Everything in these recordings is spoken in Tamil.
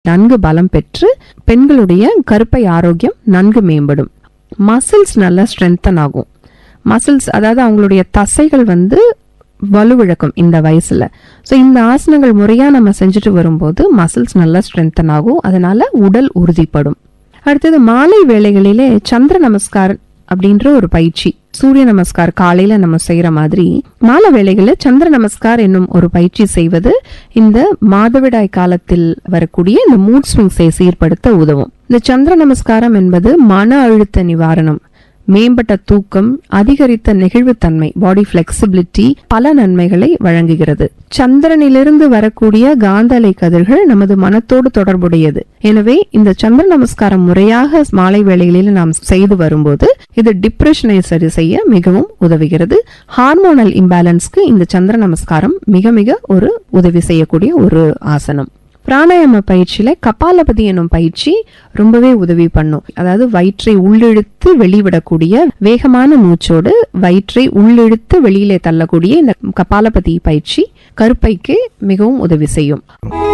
நன்கு பலம் பெற்று பெண்களுடைய கருப்பை ஆரோக்கியம் நன்கு மேம்படும் மசில்ஸ் நல்லா ஸ்ட்ரென்தன் ஆகும் மசில்ஸ் அதாவது அவங்களுடைய தசைகள் வந்து வலுவிழக்கும் இந்த வயசுல ஸோ இந்த ஆசனங்கள் முறையா நம்ம செஞ்சுட்டு வரும்போது மசில்ஸ் நல்லா ஸ்ட்ரென்தன் ஆகும் அதனால உடல் உறுதிப்படும் அடுத்தது மாலை வேளைகளிலே சந்திர நமஸ்கார் அப்படின்ற ஒரு பயிற்சி சூரிய நமஸ்கார் காலையில நம்ம செய்யற மாதிரி மாலை வேளைகளில் சந்திர நமஸ்கார் என்னும் ஒரு பயிற்சி செய்வது இந்த மாதவிடாய் காலத்தில் வரக்கூடிய இந்த மூட் ஸ்விங்ஸை சீர்படுத்த உதவும் இந்த சந்திர நமஸ்காரம் என்பது மன அழுத்த நிவாரணம் மேம்பட்ட தூக்கம் அதிகரித்த நெகிழ்வுத்தன்மை பாடி ஃபிளெக்சிபிலிட்டி பல நன்மைகளை வழங்குகிறது சந்திரனிலிருந்து வரக்கூடிய காந்த அலை கதிர்கள் நமது மனத்தோடு தொடர்புடையது எனவே இந்த சந்திர நமஸ்காரம் முறையாக மாலை வேளைகளில் நாம் செய்து வரும்போது இது டிப்ரெஷனை சரி செய்ய மிகவும் உதவுகிறது ஹார்மோனல் இம்பேலன்ஸ்க்கு இந்த சந்திர நமஸ்காரம் மிக மிக ஒரு உதவி செய்யக்கூடிய ஒரு ஆசனம் பிராணாயாம பயிற்சியில கபாலபதி எனும் பயிற்சி ரொம்பவே உதவி பண்ணும் அதாவது வயிற்றை உள்ளிழுத்து வெளிவிடக்கூடிய வேகமான மூச்சோடு வயிற்றை உள்ளிழுத்து வெளியிலே தள்ளக்கூடிய இந்த கபாலபதி பயிற்சி கருப்பைக்கு மிகவும் உதவி செய்யும்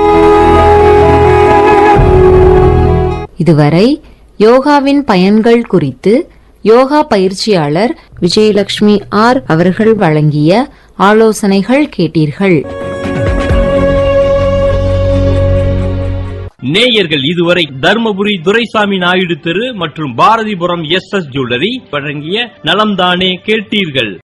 இதுவரை யோகாவின் பயன்கள் குறித்து யோகா பயிற்சியாளர் விஜயலட்சுமி ஆர் அவர்கள் வழங்கிய ஆலோசனைகள் கேட்டீர்கள் நேயர்கள் இதுவரை தர்மபுரி துரைசாமி நாயுடு தெரு மற்றும் பாரதிபுரம் எஸ் எஸ் ஜுவல்லரி வழங்கிய நலம்தானே கேட்டீர்கள்